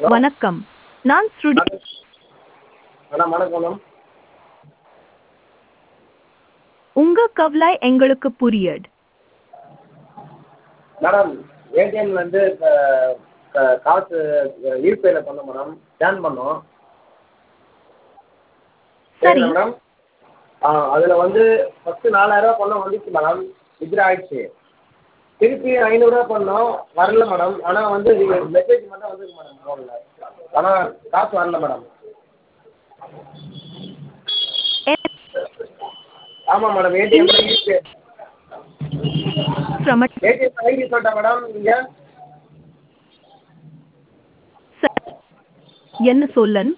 வணக்கம் நான் ஸ்ருடி மேடம் வணக்கம் மேடம் உங்க கவலை எங்களுக்கு புரியுது மேடம் ஏடிஎம்லேருந்து இப்போ காசு யூபிஐல பண்ணோம் மேடம் ஸ்கேன் பண்ணோம் சரி சரிங்களா மேடம் ஆ அதில் வந்து ஃபஸ்ட்டு நாலாயிரரூவா பண்ணோம் வந்துச்சு மேடம் வித்ட்ரா ஆயிடுச்சு திருப்பி ஐநூறுரூவா பண்ணோம் வரல மேடம் ஆனால் வந்து மெசேஜ் மட்டும் வந்திருக்கு மேடம் ஃபோனில் ஆனால் காசு வரல மேடம் எ- ஆமாம் மேடம் ஏடிஎம்ல UPI from a- ATM ID சொல்லிட்டேன் மேடம் நீங்கள் ச- என்ன சொல்லன்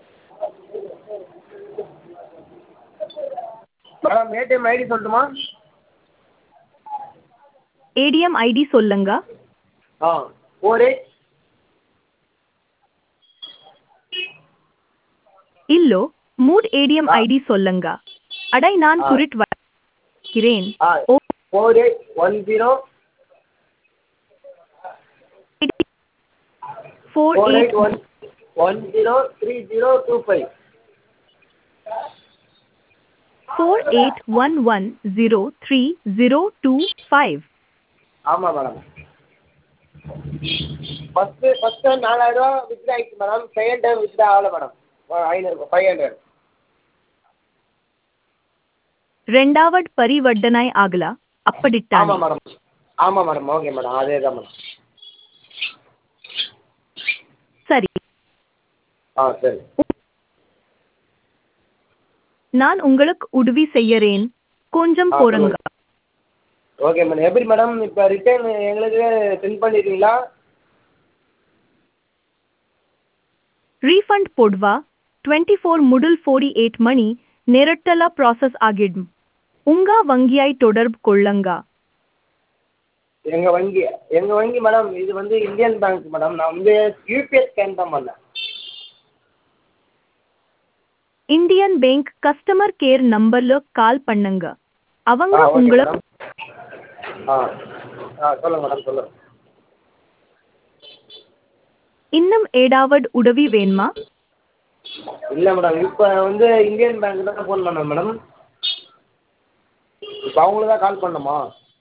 மேடம் ஏடிஎம் ஐடி சொல்லட்டுமா ஏடிஎம் ஐடி சொல்லுங்க ஆ ஃபோர் எயிட் இல்லோ மூட் ஏடிஎம் ஐடி சொல்லுங்க அடை நான் ஆ. குறிட் வைக்கிறேன் ஆ ஓ four eight one zero four four eight eight one one zero three zero two five four eight one one zero three zero two five ஆமாம் மேடம் ஃபஸ்ட்டு ஃபஸ்ட்டு நாலாயிரரூவா வித்ட்ரா ஆயிடுச்சு மேடம் செகண்ட் டைம் வித்ட்ரா ஆகல madam ஐநூறு five hundred ரெண்டாவது பரிவர்த்தனை ஆகல அப்படித்தான் ஆமாம் மேடம் ஆமாம் மேடம் ஓகே மேடம் அதே தான் மேடம் சரி ஆ சரி நான் உங்களுக்கு உதவி செய்யறேன் கொஞ்சம் ஆ, பொறுங்க ஓகே மேடம் எப்படி மேடம் இப்போ ரிட்டர்ன் எங்களுக்கு சென்ட் பண்ணிடுறீங்களா ரீஃபண்ட் போடுவா டுவெண்ட்டி ஃபோர் முதல் ஃபோர்டி எயிட் மணி நேரட்டல ப்ராசஸ் ஆகிடும் உங்க வங்கியை தொடர்பு கொள்ளுங்க எங்கள் வங்கி எங்கள் வங்கி மேடம் இது வந்து இந்தியன் பேங்க் மேடம் நான் வந்து யூபிஐ ஸ்கேன் தான் பண்ணேன் இந்தியன் பேங்க் கஸ்டமர் கேர் நம்பர்ல கால் பண்ணுங்க அவங்க ஆ ஓகே உங்களை மேடம் ஆ ஆ சொல்லுங்கள் மேடம் சொல்லுங்கள் இன்னும் ஏதாவது உதவி வேணுமா இல்லை மேடம் இப்போ வந்து இந்தியன் பேங்க் தான் ஃபோன் பண்ணேன் மேடம் இப்போ அவங்களுக்கு தான் கால் பண்ணணுமா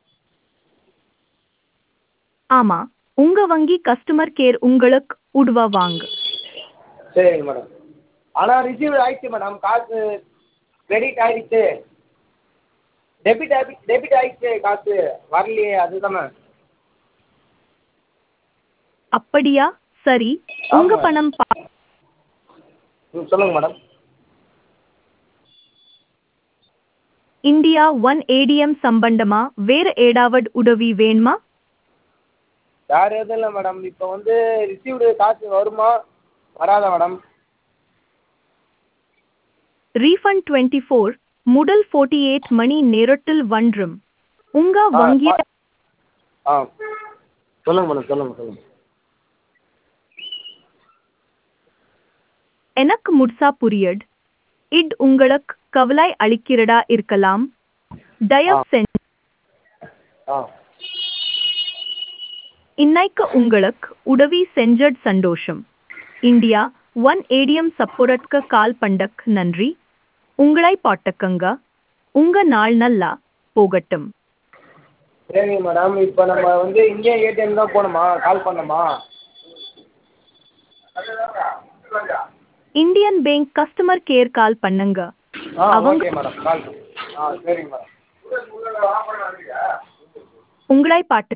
ஆமா உங்க வங்கி கஸ்டமர் கேர் உங்களுக்கு உதவுவாங்க சரிங்க மேடம் ஆனால் ரிசீவ் ஆயிடுச்சு மேடம் காசு கிரெடிட் ஆயிடுச்சு டெபிட் ஆகி டெபிட் ஆயிடுச்சு காசு வரலையே அதுதானே அப்படியா சரி உங்க ஆமா. பணம் பா- ம் சொல்லுங்கள் மேடம் இந்தியா ஒன் ஏடிஎம் சம்பந்தமா வேற ஏதாவது உதவி வேணுமா வேறு எதுவும் இல்லை மேடம் இப்போ வந்து ரிசீவ்டு காசு வருமா வராதா மேடம் ரீஃபண்ட் டுவெண்ட்டி ஃபோர் முதல் ஃபோர்ட்டி எயிட் மணி நேரத்தில் வன்றும் உங்க ஆ, வங்கிய ஆ சொல்லுங்கள் மேடம் சொல்லுங்கள் சொல்லுங்கள் எனக்கு முட்சா புரியட் இட் உங்களுக்கு கவலை அளிக்கிறதா இருக்கலாம் தயவு ஆ. செஞ்சு ஆ இன்னைக்கு உங்களுக்கு உதவி செஞ்சட் சந்தோஷம் இந்தியா ஒன் ஏடிஎம் சப்போரட்க்கு கால் பண்டக் நன்றி உங்களை பாட்டக்கங்க உங்க நாள் நல்லா போகட்டும் சரிங்க மேடம் இப்போ நம்ம வந்து இந்தியன் ஏடிஎம் தான் போகணுமா கால் பண்ணணுமா Indian bank customer care call பண்ணுங்க ஆ அவங்க- ஓகே மேடம் கால் ஆ சரிங்க மேடம் உங்களை பாட்டு